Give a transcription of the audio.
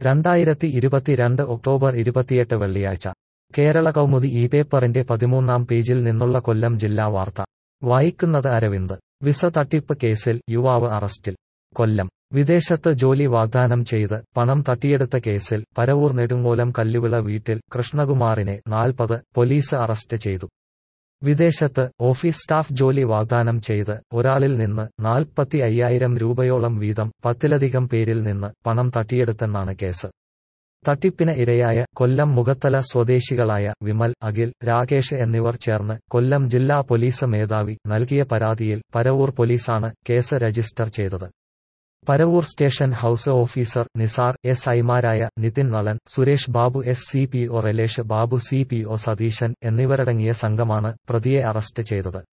രണ്ടായിരത്തി ഇരുപത്തിരണ്ട് ഒക്ടോബർ ഇരുപത്തിയെട്ട് വെള്ളിയാഴ്ച കേരള കൗമുദി ഈ പേപ്പറിന്റെ പതിമൂന്നാം പേജിൽ നിന്നുള്ള കൊല്ലം ജില്ലാ വാർത്ത വായിക്കുന്നത് അരവിന്ദ് വിസ തട്ടിപ്പ് കേസിൽ യുവാവ് അറസ്റ്റിൽ കൊല്ലം വിദേശത്ത് ജോലി വാഗ്ദാനം ചെയ്ത് പണം തട്ടിയെടുത്ത കേസിൽ പരവൂർ നെടുങ്ങോലം കല്ലുവിള വീട്ടിൽ കൃഷ്ണകുമാറിനെ നാൽപ്പത് പോലീസ് അറസ്റ്റ് ചെയ്തു വിദേശത്ത് ഓഫീസ് സ്റ്റാഫ് ജോലി വാഗ്ദാനം ചെയ്ത് ഒരാളിൽ നിന്ന് നാൽപ്പത്തി അയ്യായിരം രൂപയോളം വീതം പത്തിലധികം പേരിൽ നിന്ന് പണം തട്ടിയെടുത്തെന്നാണ് കേസ് തട്ടിപ്പിന് ഇരയായ കൊല്ലം മുഖത്തല സ്വദേശികളായ വിമൽ അഖിൽ രാകേഷ് എന്നിവർ ചേർന്ന് കൊല്ലം ജില്ലാ പോലീസ് മേധാവി നൽകിയ പരാതിയിൽ പരവൂർ പോലീസാണ് കേസ് രജിസ്റ്റർ ചെയ്തത് Paravur station house officer Nisar S ഐമാരായ Nithin Nalan Suresh Babu S C P O Ralesh Babu C P O Satheesan എന്നിവരടങ്ങിയ സംഘമാണ് പ്രതിയെ അറസ്റ്റ് ചെയ്തത്